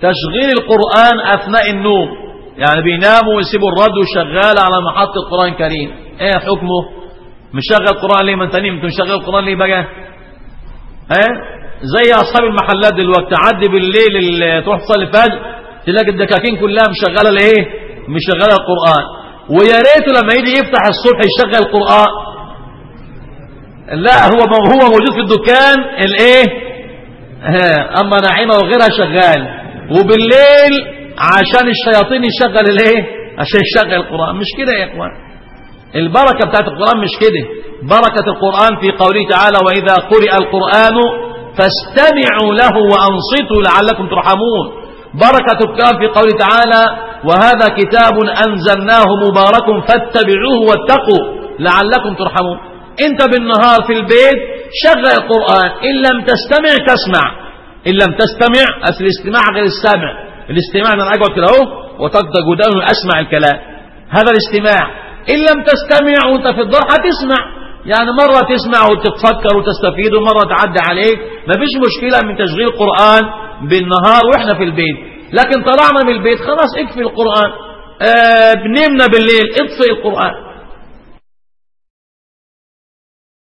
تشغيل القرآن أثناء النوم يعني بيناموا ويسيبوا الراديو شغال على محطة القرآن الكريم ايه حكمه مشغل القرآن ليه ما انت نمت مشغل القرآن ليه بقى ايه زي اصحاب المحلات دلوقتي تعدي بالليل تروح تصلي الفجر تلاقي الدكاكين كلها مشغله الايه مشغله القرآن ويا ريته لما يجي يفتح الصبح يشغل القرآن لا هو هو موجود في الدكان الايه اما نعيمه وغيرها شغال وبالليل عشان الشياطين يشغل الايه عشان يشغل القرآن مش كده يا اخوان البركة بتاعت القرآن مش كده بركة القرآن في قوله تعالى وإذا قرئ القرآن فاستمعوا له وأنصتوا لعلكم ترحمون بركة القرآن في قوله تعالى وهذا كتاب أنزلناه مبارك فاتبعوه واتقوا لعلكم ترحمون انت بالنهار في البيت شغل القرآن إن لم تستمع تسمع إن لم تستمع أصل الاستماع غير السامع الاستماع أنا أقعد كده أهو وتقدق ودانه أسمع الكلام هذا الاستماع إن لم تستمع وانت في الدار هتسمع يعني مرة تسمع وتتفكر وتستفيد ومرة تعدي عليك ما فيش مشكلة من تشغيل القرآن بالنهار واحنا في البيت لكن طلعنا من البيت خلاص اكفي القرآن آه بنمنا بالليل اطفئ القرآن